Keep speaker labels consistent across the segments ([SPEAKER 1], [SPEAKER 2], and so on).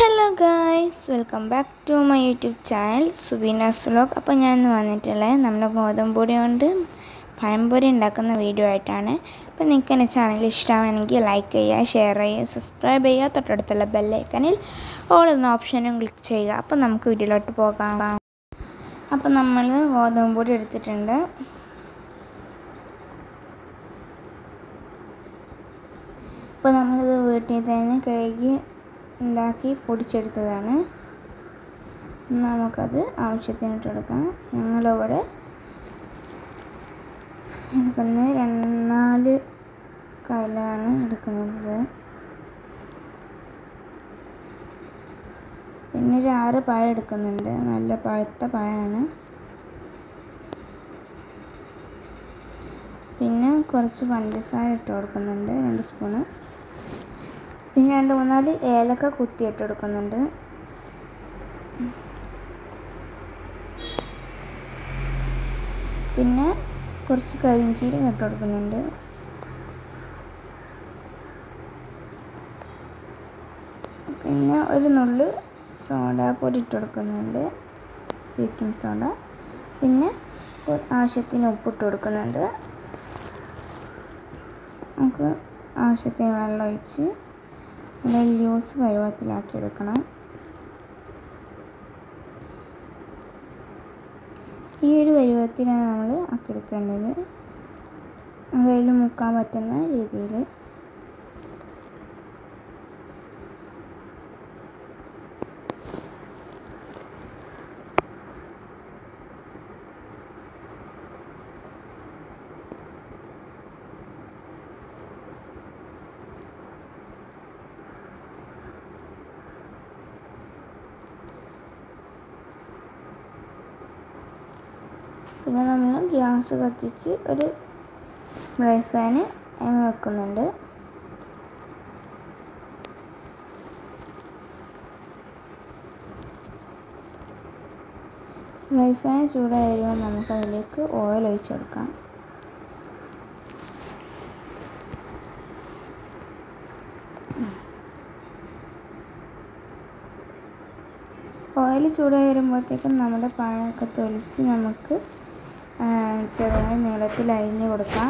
[SPEAKER 1] hello guys welcome back to my YouTube channel Subeena's vlog അപ്പോൾ ഞാൻ ഇന്ന് വന്നിട്ടുള്ളത് നമ്മുടെ ഗോതമ്പ് പൊടി കൊണ്ട് പഴംപൊരി ഉണ്ടാക്കുന്ന വീഡിയോ ആയിട്ടാണ് അപ്പോൾ നിങ്ങൾക്ക് എൻ്റെ ചാനൽ ഇഷ്ടമാണെങ്കിൽ ലൈക്ക് ചെയ്യുക ഷെയർ ചെയ്യുക സബ്സ്ക്രൈബ് ചെയ്യുക തൊട്ടടുത്തുള്ള ബെല്ലൈക്കനിൽ ഓൾ എന്ന ഓപ്ഷനും ക്ലിക്ക് ചെയ്യുക അപ്പോൾ നമുക്ക് വീഡിയോയിലോട്ട് പോകാം അപ്പോൾ നമ്മൾ ഗോതമ്പ് പൊടി എടുത്തിട്ടുണ്ട് അപ്പോൾ നമ്മളിത് വീട്ടിൽ തന്നെ കഴുകി ഉണ്ടാക്കി പൊടിച്ചെടുത്തതാണ് നമുക്കത് ആവശ്യത്തിനിട്ട് എടുക്കാം ഞങ്ങളിവിടെ എടുക്കുന്നത് രണ്ട് നാല് കയ്യിലാണ് എടുക്കുന്നത് പിന്നെ ഒരു ആറ് പഴം എടുക്കുന്നുണ്ട് നല്ല പഴുത്ത പഴമാണ് പിന്നെ കുറച്ച് പഞ്ചസാര ഇട്ട് കൊടുക്കുന്നുണ്ട് രണ്ട് സ്പൂണ് പിന്നെ രണ്ട് മൂന്നാല് ഏലക്ക കുത്തിയിട്ട് കൊടുക്കുന്നുണ്ട് പിന്നെ കുറച്ച് കരിഞ്ചീരകം ഇട്ട് കൊടുക്കുന്നുണ്ട് പിന്നെ ഒരു നുള്ളു സോഡാപ്പൊടി ഇട്ട് കൊടുക്കുന്നുണ്ട് ബേക്കിംഗ് സോഡ പിന്നെ ആവശ്യത്തിന് ഉപ്പിട്ട് കൊടുക്കുന്നുണ്ട് നമുക്ക് ആവശ്യത്തിന് വെള്ളം ഒഴിച്ച് നല്ല ലൂസ് പരുവത്തിലാക്കി എടുക്കണം ഈ ഒരു പരുവത്തിലാണ് നമ്മൾ ആക്കിയെടുക്കേണ്ടത് അതിൽ മുക്കാൻ പറ്റുന്ന രീതിയിൽ പിന്നെ നമ്മൾ ഗ്യാസ് കത്തിച്ച് ഒരു ഫ്രൈ ഫാന് അതിന് വെക്കുന്നുണ്ട് ഫ്രൈ ഫാൻ ചൂടായി വരുമ്പോൾ നമുക്കതിലേക്ക് ഓയിൽ ഒഴിച്ചു കൊടുക്കാം ഓയിൽ ചൂടായി വരുമ്പോഴത്തേക്കും നമ്മുടെ പഴമൊക്കെ തൊലിച്ച് നമുക്ക് ചെറുതായി നീളത്തിൽ അരിഞ്ഞു കൊടുക്കാം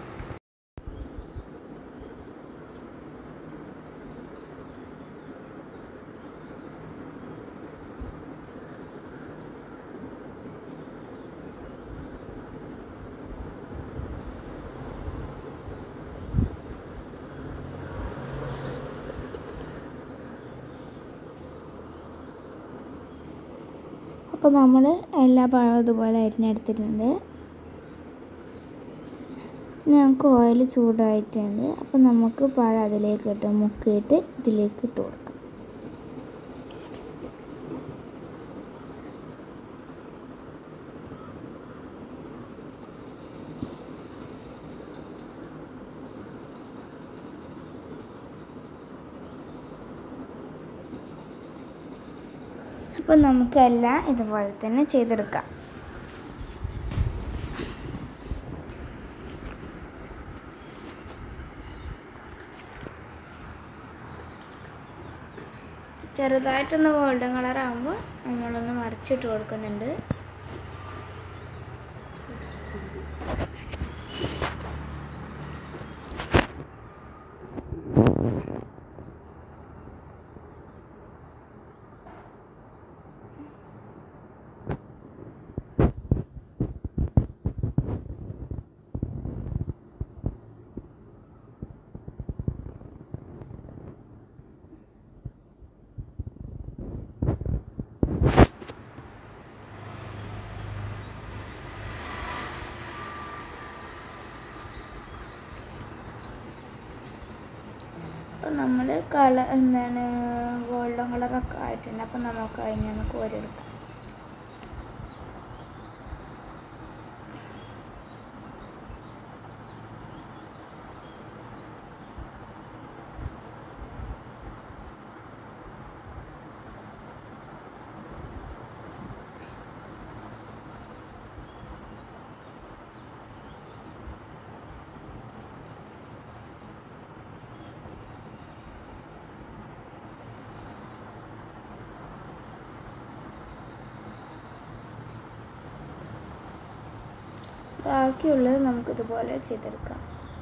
[SPEAKER 1] അപ്പോൾ നമ്മൾ എല്ലാ പഴവും ഇതുപോലെ അരിഞ്ഞെടുത്തിട്ടുണ്ട് നമുക്ക് ഓയിൽ ചൂടായിട്ടുണ്ട് അപ്പോൾ നമുക്ക് പഴം അതിലേക്ക് ഇട്ട് മുക്കിയിട്ട് ഇതിലേക്ക് ഇട്ട് കൊടുക്കാം അപ്പോൾ നമുക്കെല്ലാം ഇതുപോലെ തന്നെ ചെയ്തെടുക്കാം ചെറുതായിട്ടൊന്ന് ഗോൾഡൻ കളർ ആകുമ്പോൾ നമ്മളൊന്ന് മറിച്ചിട്ട് കൊടുക്കുന്നുണ്ട് അപ്പോൾ നമ്മൾ കളർ എന്താണ് ഗോൾഡൻ കളറൊക്കെ ആയിട്ടുണ്ട് അപ്പോൾ നമുക്ക് അതിനെ ഒന്ന് കോരിയെടുക്കാം ബാക്കിയുള്ളത് നമുക്കിതുപോലെ ചെയ്തെടുക്കാം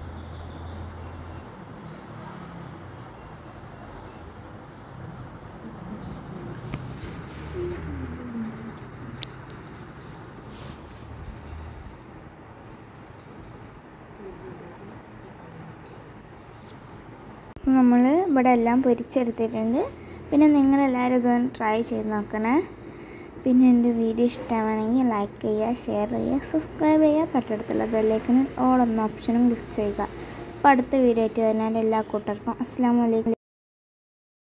[SPEAKER 1] നമ്മൾ ഇവിടെ എല്ലാം പൊരിച്ചെടുത്തിട്ടുണ്ട് പിന്നെ നിങ്ങളെല്ലാവരും ഇതൊന്ന് ട്രൈ ചെയ്ത് നോക്കണേ പിന്നെ എൻ്റെ വീഡിയോ ഇഷ്ടമാണെങ്കിൽ ലൈക്ക് ചെയ്യുക ഷെയർ ചെയ്യുക സബ്സ്ക്രൈബ് ചെയ്യുക തൊട്ടടുത്തുള്ള ബെല്ലൈക്കണിൽ ഓൾ എന്ന ഓപ്ഷനും ക്ലിക്ക് ചെയ്യുക അപ്പോൾ അടുത്ത വീഡിയോ ആയിട്ട് വരുന്നതിൻ്റെ എല്ലാ കൂട്ടർക്കും അസ്സാം വലൈക്കും